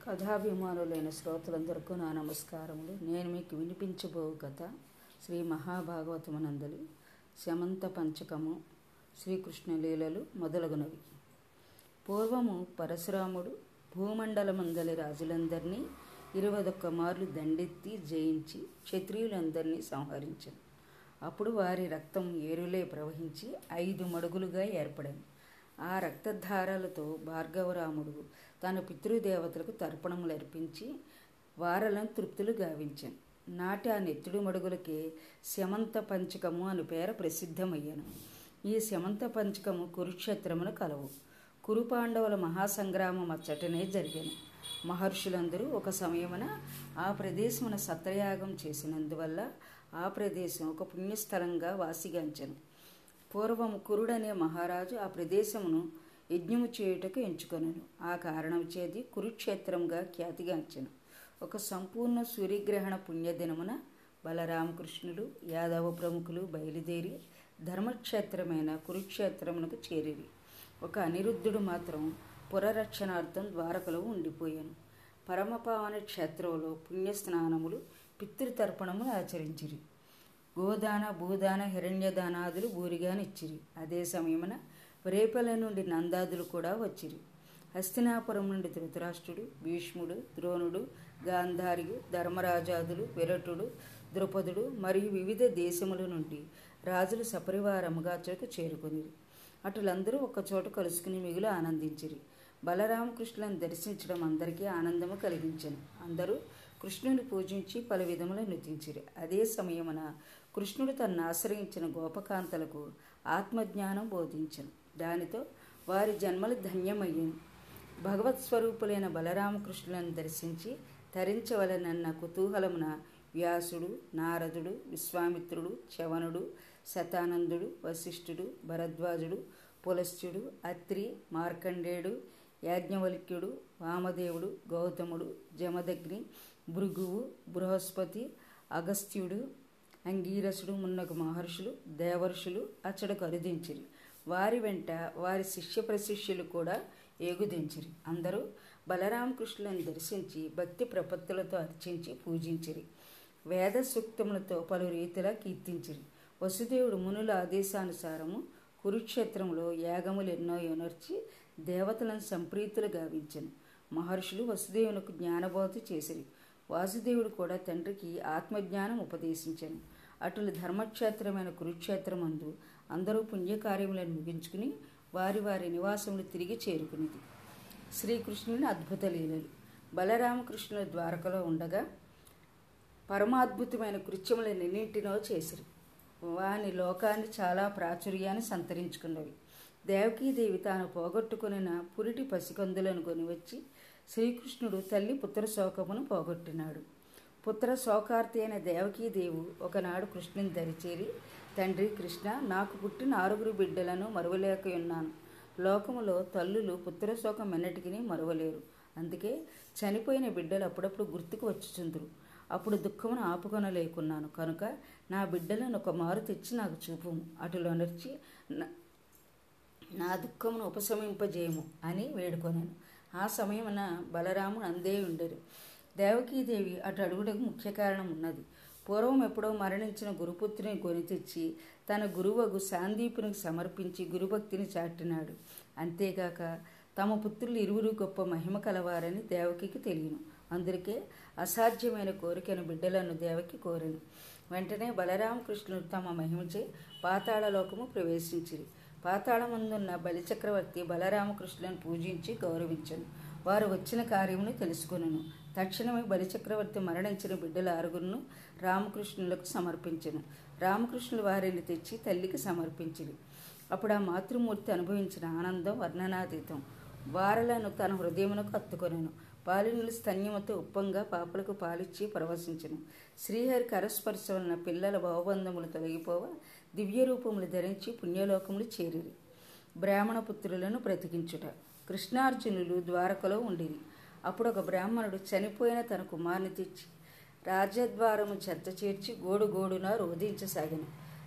కథాభిమానులైన శ్రోతలందరికీ నా నమస్కారములు నేను మీకు వినిపించబో కథ శ్రీ మహాభాగవతమునందలి శమంత పంచకము శ్రీకృష్ణ లీలలు మొదలగునవి పూర్వము పరశురాముడు భూమండలమందలి రాజులందరినీ ఇరవదొక్క మార్లు దండెత్తి జయించి క్షత్రియులందరినీ సంహరించాను అప్పుడు వారి రక్తం ఏరులే ప్రవహించి ఐదు మడుగులుగా ఏర్పడాను ఆ రక్తధారాలతో భార్గవరాముడు తన పితృదేవతలకు తర్పణములు అర్పించి వారలను తృప్తులు గావించాను నాటి ఆ నెత్తుడు మడుగులకే శమంత పంచకము అని పేర ప్రసిద్ధమయ్యాను ఈ శమంత పంచకము కురుక్షేత్రమున కలవు కురు పాండవుల మహాసంగ్రామం అచ్చటనే జరిగాను మహర్షులందరూ ఒక సమయమున ఆ ప్రదేశమున సత్రయాగం చేసినందువల్ల ఆ ప్రదేశం ఒక పుణ్యస్థలంగా వాసిగాంచను పూర్వము కురుడనే మహారాజు ఆ ప్రదేశమును యజ్ఞము చేయుటకు ఎంచుకొనను ఆ కారణం చేది కురుక్షేత్రంగా ఖ్యాతిగాంచెను ఒక సంపూర్ణ సూర్యగ్రహణ పుణ్యదినమున బలరామకృష్ణులు యాదవ ప్రముఖులు బయలుదేరి ధర్మక్షేత్రమైన కురుక్షేత్రమునకు చేరిరి ఒక అనిరుద్ధుడు మాత్రం పురరక్షణార్థం ద్వారకలో ఉండిపోయాను పరమపావన క్షేత్రంలో పుణ్యస్నానములు పితృతర్పణములు ఆచరించిరి గోదాన భూదాన హిరణ్యదానాదులు బూరిగానిచ్చిరి అదే సమయమున రేపల నుండి నందాదులు కూడా వచ్చిరి హస్తినాపురం నుండి ధృతరాష్ట్రుడు భీష్ముడు ద్రోణుడు గాంధార్యు ధర్మరాజాదులు విరటుడు ద్రుపదుడు మరియు వివిధ దేశముల నుండి రాజులు సపరివారముగా చోటు చేరుకునిరి అటులందరూ ఒకచోట కలుసుకుని మిగులు ఆనందించిరి బలరామకృష్ణులను దర్శించడం అందరికీ ఆనందము కలిగించను అందరూ కృష్ణుని పూజించి పలు విధముల నృతించిరి అదే సమయమున కృష్ణుడు తన్ను ఆశ్రయించిన గోపకాంతలకు ఆత్మజ్ఞానం బోధించను దానితో వారి జన్మలు ధన్యమయ్యాను భగవత్ స్వరూపులైన బలరామకృష్ణులను దర్శించి తరించవలనన్న కుతూహలమున వ్యాసుడు నారదుడు విశ్వామిత్రుడు చవనుడు శతానందుడు వశిష్ఠుడు భరద్వాజుడు పులస్త్యుడు అత్రి మార్కండేయుడు యాజ్ఞవల్క్యుడు వామదేవుడు గౌతముడు జమదగ్ని భృగువు బృహస్పతి అగస్త్యుడు అంగీరసుడు మున్నగు మహర్షులు దేవర్షులు అచ్చడకు అరుదించిరి వారి వెంట వారి శిష్య ప్రశిష్యులు కూడా ఏగుదించిరి అందరూ బలరామకృష్ణులను దర్శించి భక్తి ప్రపత్తులతో అర్చించి పూజించిరి వేద సూక్తములతో పలు రీతిలా కీర్తించిరి వసుదేవుడు మునుల ఆదేశానుసారము కురుక్షేత్రంలో యాగములు ఎన్నో యొనర్చి దేవతలను సంప్రీతులు గావించను మహర్షులు వసుదేవునికి జ్ఞానబోధ చేసిరి వాసుదేవుడు కూడా తండ్రికి ఆత్మజ్ఞానం ఉపదేశించను అటులు ధర్మక్షేత్రమైన కురుక్షేత్రమందు అందరూ పుణ్యకార్యములను ముగించుకుని వారి వారి నివాసములు తిరిగి చేరుకునేది శ్రీకృష్ణుని అద్భుత లీలలు బలరామకృష్ణుల ద్వారకలో ఉండగా పరమాద్భుతమైన కృత్యములన్నింటినో చేసిరి వాని లోకాన్ని చాలా ప్రాచుర్యాన్ని సంతరించుకున్నవి దేవకీదేవి తాను పోగొట్టుకునిన పురిటి పసికందులను కొనివచ్చి శ్రీకృష్ణుడు తల్లి పుత్రశోకమును పోగొట్టినాడు పుత్ర శోకార్తి అయిన దేవకీదేవు ఒకనాడు కృష్ణుని దరిచేరి తండ్రి కృష్ణ నాకు పుట్టిన ఆరుగురు బిడ్డలను మరువలేకయున్నాను లోకములో తల్లులు పుత్రశోకం ఎన్నటికి మరువలేరు అందుకే చనిపోయిన బిడ్డలు అప్పుడప్పుడు గుర్తుకు వచ్చుచుందురు అప్పుడు దుఃఖమును ఆపుకొనలేకున్నాను కనుక నా బిడ్డలను ఒక మారు తెచ్చి నాకు చూపుము అటులోనర్చి నా దుఃఖమును ఉపశమింపజేయము అని వేడుకొనాను ఆ సమయమున బలరాముడు అందే ఉండరు దేవకీదేవి అటు అడుగుటకు ముఖ్య కారణం ఉన్నది పూర్వం ఎప్పుడో మరణించిన గురుపుత్రుని కొని తెచ్చి తన గురువగు సాందీపునికి సమర్పించి గురుభక్తిని చాటినాడు అంతేగాక తమ పుత్రులు ఇరువురు గొప్ప మహిమ కలవారని దేవకికి తెలియను అందుకే అసాధ్యమైన కోరికను బిడ్డలను దేవకి కోరెను వెంటనే బలరామకృష్ణుడు తమ మహిమచే పాతాళలోకము ప్రవేశించిరి పాతాళమందున్న బలిచక్రవర్తి బలరామకృష్ణులను పూజించి గౌరవించను వారు వచ్చిన కార్యమును తెలుసుకునను తక్షణమే బలిచక్రవర్తి మరణించిన బిడ్డల ఆరుగురును రామకృష్ణులకు సమర్పించను రామకృష్ణులు వారిని తెచ్చి తల్లికి సమర్పించింది అప్పుడు ఆ మాతృమూర్తి అనుభవించిన ఆనందం వర్ణనాతీతం వారలను తన హృదయమునకు హత్తుకొనెను పాలినులు స్తన్యముతో ఉప్పంగా పాపలకు పాలిచ్చి పరవశించను శ్రీహరి కరస్పర్శ వలన పిల్లల భవబంధములు తొలగిపోవ దివ్య రూపములు ధరించి పుణ్యలోకములు చేరిరి బ్రాహ్మణ పుత్రులను బ్రతికించుట కృష్ణార్జునులు ద్వారకలో ఉండిరి అప్పుడు ఒక బ్రాహ్మణుడు చనిపోయిన తన కుమారుని తెచ్చి రాజద్వారము చెత్త చేర్చి గోడు గోడున రోధించసాగిన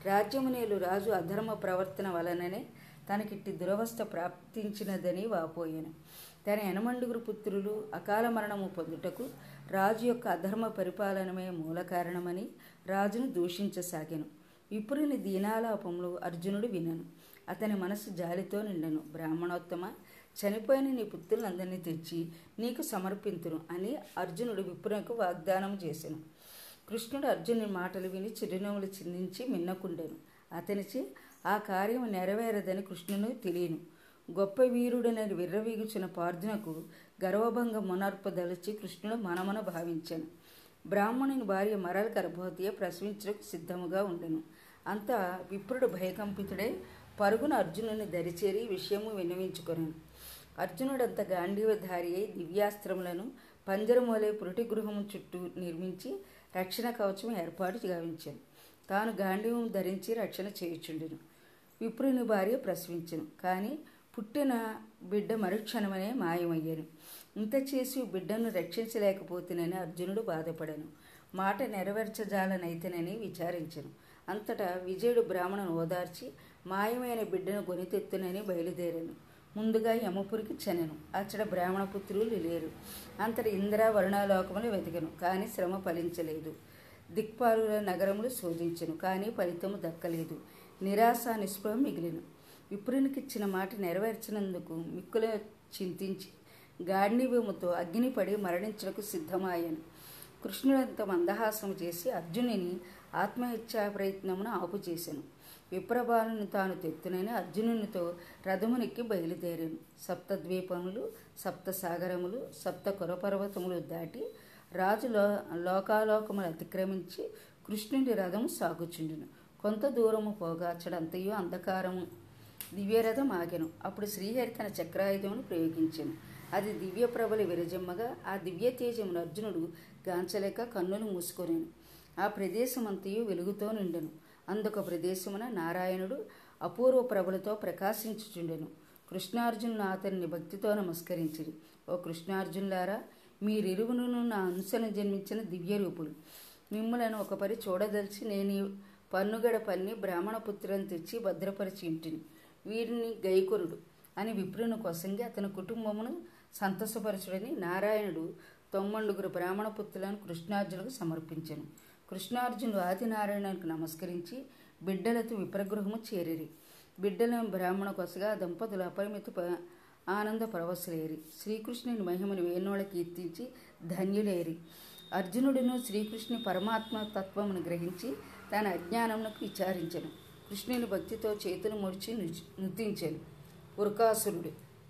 రాజ్యమునేలు రాజు అధర్మ ప్రవర్తన వలననే తనకిట్టి దురవస్థ ప్రాప్తించినదని వాపోయాను తన ఎనమండుగురు పుత్రులు అకాల మరణము పొందుటకు రాజు యొక్క అధర్మ పరిపాలనమే మూల కారణమని రాజును దూషించసాగాను విపురుని దీనాలాపములు అర్జునుడు వినను అతని మనసు జాలితో నిండెను బ్రాహ్మణోత్తమ చనిపోయిన నీ పుత్రులందరినీ తెచ్చి నీకు సమర్పింతును అని అర్జునుడు విపురకు వాగ్దానం చేశాను కృష్ణుడు అర్జునుని మాటలు విని చిరునవ్వులు చిందించి మిన్నకుండెను అతనిచే ఆ కార్యం నెరవేరదని కృష్ణును తెలియను గొప్ప వీరుడనని విర్రవీగుచిన పార్థునకు గర్వభంగం మునర్పదలిచి కృష్ణుడు మనమన భావించాను బ్రాహ్మణుని భార్య మరల గర్భవతియే ప్రసవించడానికి సిద్ధముగా ఉండెను అంతా విప్రుడు భయకంపితుడై పరుగున అర్జునుని దరిచేరి విషయము విన్నవించుకొనాను అర్జునుడంత గాంధీవధారి అయి దివ్యాస్త్రములను పంజరమూలే పురుటి గృహము చుట్టూ నిర్మించి రక్షణ కవచం ఏర్పాటు గావించాను తాను గాంధీవం ధరించి రక్షణ చేయుచుండెను విప్రుని భార్య ప్రసవించను కానీ పుట్టిన బిడ్డ మరుక్షణమనే మాయమయ్యాను ఇంత చేసి బిడ్డను రక్షించలేకపోతేనని అర్జునుడు బాధపడను మాట నెరవేర్చజాలనైతేనని విచారించను అంతటా విజయుడు బ్రాహ్మణను ఓదార్చి మాయమైన బిడ్డను గొనితెత్తునని బయలుదేరాను ముందుగా యమపురికి చెనెను అచ్చట బ్రాహ్మణ పుత్రులు లేరు అంతటి ఇంద్ర వరుణాలోకములు వెతికను కానీ శ్రమ ఫలించలేదు దిక్పాలుల నగరములు శోధించను కానీ ఫలితము దక్కలేదు నిరాశ నిస్పృహం మిగిలిను విప్రునికిచ్చిన మాట నెరవేర్చినందుకు మిక్కుల చింతించి గాంధీవ్యముతో అగ్నిపడి మరణించడానికి సిద్ధమాయాను కృష్ణుడంత మందహాసం చేసి అర్జునుని ఆత్మహత్యా ప్రయత్నమును ఆపు చేశాను విప్రబాలను తాను తెత్తునని అర్జునునితో రథమునెక్కి బయలుదేరాను సప్తద్వీపములు సప్త సాగరములు సప్త కురపర్వతములు దాటి రాజులో లోకాలోకములు అతిక్రమించి కృష్ణుని రథం సాగుచుండెను కొంత దూరము పోగాచడంతయు అంధకారము దివ్యరథం ఆగెను అప్పుడు శ్రీహరి తన చక్రాయుధమును ప్రయోగించాను అది దివ్య ప్రభలు విరజమ్మగా ఆ దివ్య తేజమును అర్జునుడు గాంచలేక కన్నులు మూసుకొనేను ఆ ప్రదేశమంతయు వెలుగుతో నిండెను అందుక ప్రదేశమున నారాయణుడు అపూర్వ ప్రభలతో ప్రకాశించుచుండెను కృష్ణార్జునులు అతన్ని భక్తితో నమస్కరించిరి ఓ కృష్ణార్జునులారా మీరిరువును నా అంశను జన్మించిన దివ్య రూపులు మిమ్ములను ఒక పరి చూడదలిచి నేను పన్నుగడ పన్ని బ్రాహ్మణ పుత్రులను తెచ్చి భద్రపరిచి ఇంటిని వీరిని గైకొరుడు అని విప్రుని కొసంగి అతని కుటుంబమును సంతసపరచుడని నారాయణుడు తొమ్మండుగురు బ్రాహ్మణ పుత్రులను కృష్ణార్జునులకు సమర్పించను కృష్ణార్జునులు ఆదినారాయణకు నమస్కరించి బిడ్డలతో విప్రగృహము చేరిరి బిడ్డలను బ్రాహ్మణ కొసగా దంపతులు అపరిమిత ప- ఆనంద పరవశులేరి శ్రీకృష్ణుని మహిమను వేణోళ కీర్తించి ధన్యులేరి అర్జునుడును శ్రీకృష్ణుని పరమాత్మ తత్వమును గ్రహించి తన అజ్ఞానమునకు విచారించను కృష్ణుని భక్తితో చేతులు ముడిచి నృ- నృతించెను ఉర్కాసురుడు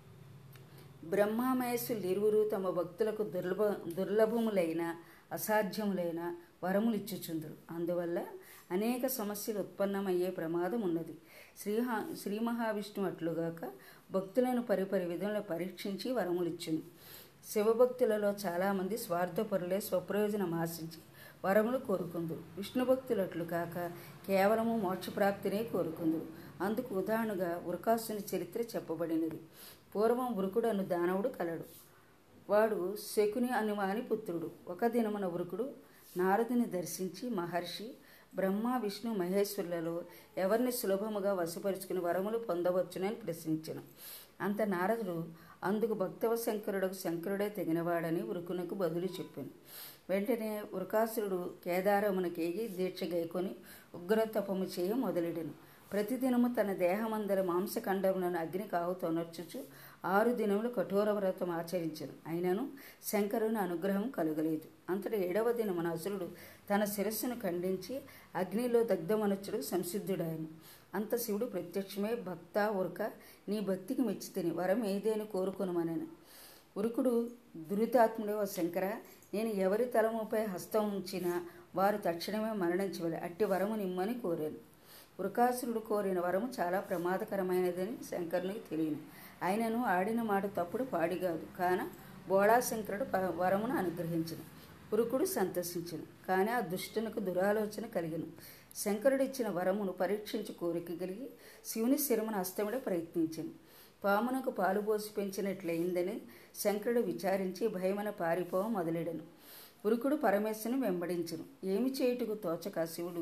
బ్రహ్మామహేశ్వరులు ఇరువురు తమ భక్తులకు దుర్లభ దుర్లభములైన అసాధ్యములైన వరములిచ్చుచుందురు అందువల్ల అనేక సమస్యలు ఉత్పన్నమయ్యే ప్రమాదం ఉన్నది శ్రీహా శ్రీ మహావిష్ణువు అట్లుగాక భక్తులను పరిపరి విధంలో పరీక్షించి వరములిచ్చును శివభక్తులలో చాలామంది స్వార్థపరులే స్వప్రయోజనం ఆశించి వరములు కోరుకుందు విష్ణు భక్తులట్లు కాక కేవలము మోక్షప్రాప్తినే కోరుకుందురు అందుకు ఉదాహరణగా ఉరకాసుని చరిత్ర చెప్పబడినది పూర్వం ఉరుకుడు అను దానవుడు కలడు వాడు శకుని అనుమాని పుత్రుడు ఒక దినమున ఉరుకుడు నారదుని దర్శించి మహర్షి బ్రహ్మ విష్ణు మహేశ్వరులలో ఎవరిని సులభముగా వశపరుచుకుని వరములు పొందవచ్చునని ప్రశ్నించను అంత నారదుడు అందుకు భక్తవ శంకరుడకు శంకరుడే తెగినవాడని ఉరుకునకు బదులు చెప్పాను వెంటనే ఉరకాసురుడు కేదారమునకేగి దీక్ష గైకొని ఉగ్రతపము చేయ మొదలెడెను ప్రతిదినము తన దేహమందర మాంసఖండములను అగ్నికి ఆహుతొనర్చుచు ఆరు దినములు కఠోర వ్రతం ఆచరించను అయినను శంకరుని అనుగ్రహం కలుగలేదు అంతటి ఏడవ దినమున అసురుడు తన శిరస్సును ఖండించి అగ్నిలో దగ్ధమనుచుడు సంసిద్ధుడాయను అంత శివుడు ప్రత్యక్షమే భక్త ఉరక నీ భక్తికి మెచ్చితిని వరం ఏదేని కోరుకొనుమనను ఉరుకుడు దురితాత్ముడే ఓ శంకర నేను ఎవరి తలముపై హస్తం ఉంచినా వారు తక్షణమే మరణించవలె అట్టి వరము నిమ్మని కోరాను వృకాసురుడు కోరిన వరము చాలా ప్రమాదకరమైనదని శంకరునికి తెలియను ఆయనను ఆడిన మాట తప్పుడు పాడిగాదు కాన బోళాశంకరుడు ప- వరమును అనుగ్రహించను ఉరుకుడు సంతసించను కానీ ఆ దుష్టునకు దురాలోచన కలిగను శంకరుడు ఇచ్చిన వరమును పరీక్షించి కోరిక కలిగి శివుని శిరమును అస్తమిడ ప్రయత్నించను పామునకు పాలు పోసి పెంచినట్లయిందని శంకరుడు విచారించి భయమన పారిపోవ మొదలెడను ఉరుకుడు పరమేశ్వరుని వెంబడించును ఏమి చేయుటకు తోచక శివుడు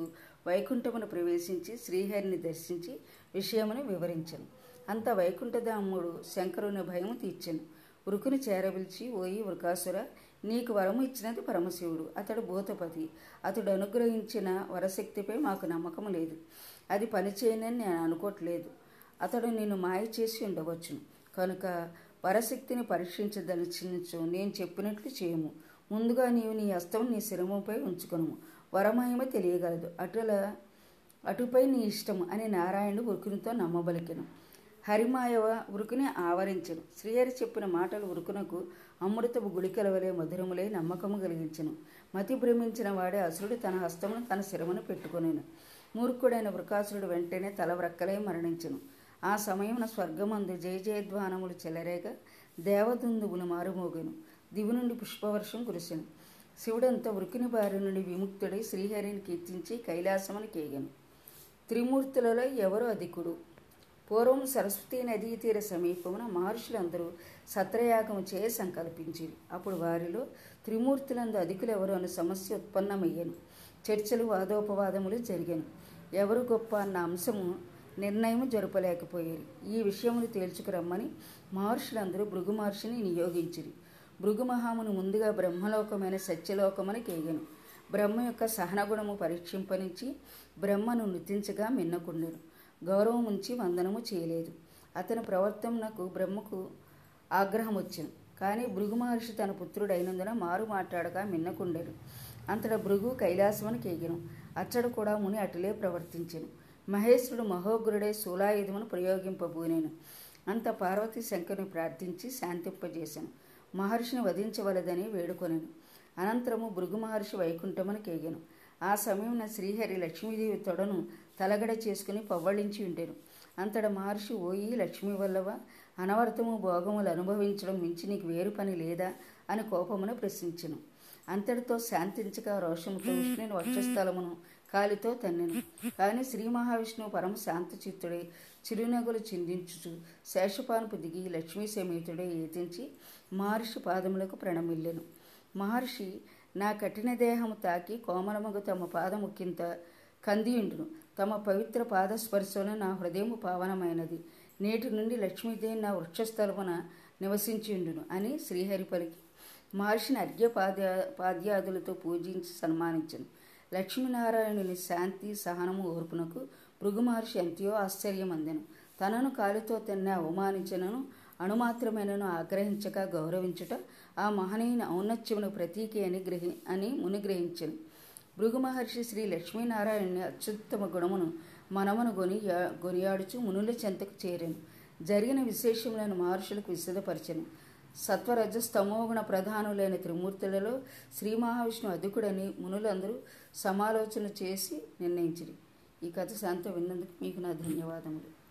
వైకుంఠమును ప్రవేశించి శ్రీహరిని దర్శించి విషయమును వివరించను అంత వైకుంఠధాముడు శంకరుని భయము తీర్చెను వృకుని చేరబిల్చి ఓయి వృకాసుర నీకు వరము ఇచ్చినది పరమశివుడు అతడు భూతపతి అతడు అనుగ్రహించిన వరశక్తిపై మాకు నమ్మకం లేదు అది పనిచేయనని నేను అనుకోవట్లేదు అతడు నిన్ను మాయ చేసి ఉండవచ్చును కనుక వరశక్తిని పరీక్షించదలిచించు నేను చెప్పినట్లు చేయము ముందుగా నీవు నీ హస్తం నీ శిరముపై ఉంచుకొను వరమహిమ తెలియగలదు అటుల అటుపై నీ ఇష్టము అని నారాయణుడు ఉరుకునితో నమ్మబలికెను హరిమాయ ఉరుకుని ఆవరించెను శ్రీహరి చెప్పిన మాటలు ఉరుకునకు అమృతపు గుళికల వలె మధురములై నమ్మకము కలిగించెను మతి భ్రమించిన వాడే అసురుడు తన హస్తమును తన శిరమును పెట్టుకొనేను మూర్ఖుడైన వృకాసురుడు వెంటనే తల వ్రక్కలై మరణించెను ఆ సమయమున స్వర్గమందు జయ జయధ్వానములు చెలరేగ దేవదుందువులు మారుమోగెను దివి నుండి పుష్పవర్షం కురిసెను శివుడంతా ఉరికిని బారి నుండి విముక్తుడై శ్రీహరిని కీర్తించి కైలాసముని కేగెను త్రిమూర్తులలో ఎవరు అధికుడు పూర్వం సరస్వతీ నదీ తీర సమీపమున మహర్షులందరూ సత్రయాగము చేయ సంకల్పించారు అప్పుడు వారిలో త్రిమూర్తులందు అధికులెవరు అనే సమస్య ఉత్పన్నమయ్యాను చర్చలు వాదోపవాదములు జరిగాను ఎవరు గొప్ప అన్న అంశము నిర్ణయం జరపలేకపోయారు ఈ విషయమును తేల్చుకురమ్మని మహర్షులందరూ భృగు మహర్షిని నియోగించిరి భృగు మహామును ముందుగా బ్రహ్మలోకమైన సత్యలోకమని కేగను బ్రహ్మ యొక్క సహనగుణము పరీక్షింపనించి బ్రహ్మను నృతించగా మిన్నకుండెను గౌరవం ఉంచి వందనము చేయలేదు అతని ప్రవర్తనకు బ్రహ్మకు ఆగ్రహం వచ్చింది కానీ భృగు మహర్షి తన పుత్రుడైనందున మారు మాట్లాడగా మిన్నకుండెను అంతట భృగు కైలాసమును కేగెను అచ్చడు కూడా ముని అటులే ప్రవర్తించెను మహేశ్వరుడు మహోగ్రుడే శూలాయుధమును ప్రయోగింపబూనేను అంత పార్వతీ శంకరుని ప్రార్థించి శాంతింపజేశాను మహర్షిని వధించవలదని వేడుకొనెను అనంతరము భృగు మహర్షి వైకుంఠమును కేగెను ఆ సమయమున శ్రీహరి లక్ష్మీదేవి తొడను తలగడ చేసుకుని పవ్వళించి ఉండెను అంతట మహర్షి ఓయి లక్ష్మీ వల్లవ అనవరతము భోగములు అనుభవించడం మించి నీకు వేరు పని లేదా అని కోపమును ప్రశ్నించెను అంతటితో శాంతించక రోషముతో విష్ణుని వక్షస్థలమును కాలితో తన్నెను కానీ శ్రీ మహావిష్ణువు పరమ శాంతచిత్తుడై చిరునగులు చిందించుచు శేషపానుపు దిగి లక్ష్మీ సమేతుడై ఏతించి మహర్షి పాదములకు ప్రణమిల్లెను మహర్షి నా కఠిన దేహము తాకి కోమలమగు తమ పాదము కింద కందియుండును తమ పవిత్ర పాదస్పర్శన నా హృదయము పావనమైనది నేటి నుండి లక్ష్మీదేవి నా వృక్షస్థలమున నివసించిండును అని శ్రీహరి పలికి మహర్షిని అర్ఘ్య పాద్యా పాద్యాదులతో పూజించి సన్మానించను లక్ష్మీనారాయణుని శాంతి సహనము ఓర్పునకు భృగు మహర్షి ఎంతో ఆశ్చర్యమందెను తనను కాలితో తన్నే అవమానించినను అణుమాత్రమైనను ఆగ్రహించక గౌరవించుట ఆ మహనీయుని ఔన్నత్యమును ప్రతీకి అని గ్రహి అని ముని గ్రహించను భృగు మహర్షి శ్రీ లక్ష్మీనారాయణుని అత్యుత్తమ గుణమును మనమును గొని గొనియాడుచు మునుల చెంతకు చేరాను జరిగిన విశేషములను మహర్షులకు విశదపరచను సత్వరజ స్తమోగుణ ప్రధానులైన త్రిమూర్తులలో శ్రీ మహావిష్ణు అధికుడని మునులందరూ సమాలోచన చేసి నిర్ణయించిరి ఈ కథ శాంత విన్నందుకు మీకు నా ధన్యవాదములు